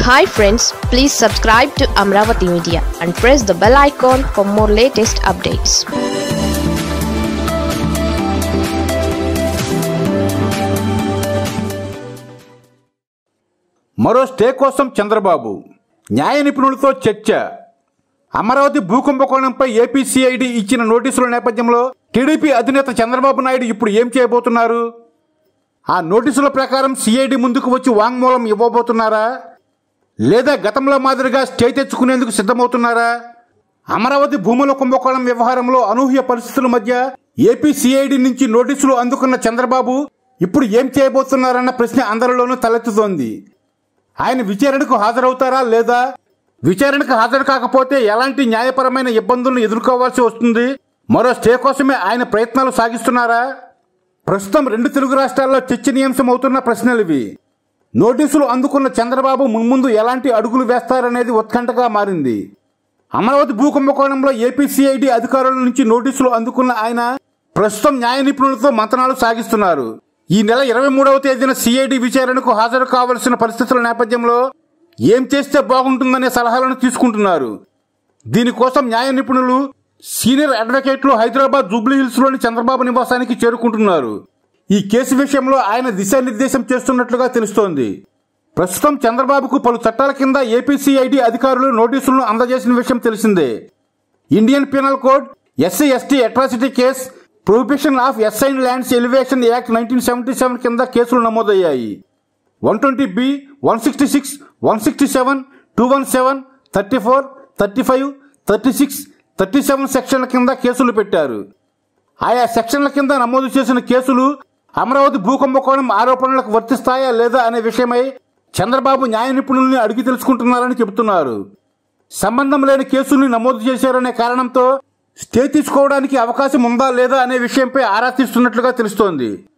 hi friends please subscribe to Amaravati media and press the bell icon for more latest updates మరో stay కోసం చంద్రబాబు న్యాయ నిపుణులతో చర్చ అమరావతి భూకుంభకోణంపై ఏపీసీఐడి ఇచ్చిన నోటీసుల నేపథ్యంలో టీడీపీ అధినేత చంద్రబాబు నాయుడు ఇప్పుడు ఏం చేయబోతున్నారు ఆ నోటీసుల ప్రకారం సిఐడి ముందుకు వచ్చి వాంగ్మూలం ఇవ్వబోతున్నారా లేదా గతంలో మాదిరిగా స్టే తెచ్చుకునేందుకు సిద్ధమవుతున్నారా అమరావతి భూముల కుంభకోణం వ్యవహారంలో అనూహ్య పరిస్థితుల మధ్య ఏపీ సిఐడి నుంచి నోటీసులు అందుకున్న చంద్రబాబు ఇప్పుడు ఏం చేయబోతున్నారన్న ప్రశ్న అందరిలోనూ తలెత్తుతోంది ఆయన విచారణకు హాజరవుతారా లేదా విచారణకు హాజరు కాకపోతే ఎలాంటి న్యాయపరమైన ఇబ్బందులను ఎదుర్కోవాల్సి వస్తుంది మరో స్టే కోసమే ఆయన ప్రయత్నాలు సాగిస్తున్నారా ప్రస్తుతం రెండు తెలుగు రాష్ట్రాల్లో చర్చనీయాంశం అవుతున్న ప్రశ్నలు ఇవి నోటీసులు అందుకున్న చంద్రబాబు మున్ముందు ఎలాంటి అడుగులు వేస్తారనేది ఉత్కంఠగా మారింది అమరావతి భూకుంభకోణంలో ఏపీసీఐడి అధికారుల నుంచి నోటీసులు అందుకున్న ఆయన ప్రస్తుతం న్యాయ నిపుణులతో మంతనాలు సాగిస్తున్నారు ఈ నెల ఇరవై మూడవ తేదీన సిఐడి విచారణకు హాజరు కావలసిన పరిస్థితుల నేపథ్యంలో ఏం చేస్తే బాగుంటుందనే సలహాలను తీసుకుంటున్నారు దీనికోసం న్యాయ నిపుణులు సీనియర్ అడ్వకేట్లు హైదరాబాద్ జూబ్లీ హిల్స్ లోని చంద్రబాబు నివాసానికి చేరుకుంటున్నారు ఈ కేసు విషయంలో ఆయన దిశానిర్దేశం చేస్తున్నట్లుగా తెలుస్తోంది ప్రస్తుతం చంద్రబాబుకు పలు చట్టాల కింద ఏపీసీఐడి అధికారులు నోటీసులను అందజేసిన విషయం తెలిసిందే Indian penal code SC ST atrocity case prohibition of assigned lands elevation act nineteen seventy seven కింద కేసులు నమోదయ్యాయి one twenty B one sixty six one sixty seven two one seven thirty four thirty five thirty six thirty seven సెక్షన్ల కింద కేసులు పెట్టారు ఆయా సెక్షన్ల కింద నమోదు చేసిన కేసులు అమరావతి భూకుంభకోణం ఆరోపణలకు వర్తిస్తాయా లేదా అనే విషయమై చంద్రబాబు న్యాయ నిపుణుల్ని అడిగి తెలుసుకుంటున్నారని చెబుతున్నారు సంబంధం లేని కేసుల్ని నమోదు చేశారనే కారణంతో స్టే తీసుకోవడానికి అవకాశం ఉందా లేదా అనే విషయంపై ఆరా తీస్తున్నట్లుగా తెలుస్తోంది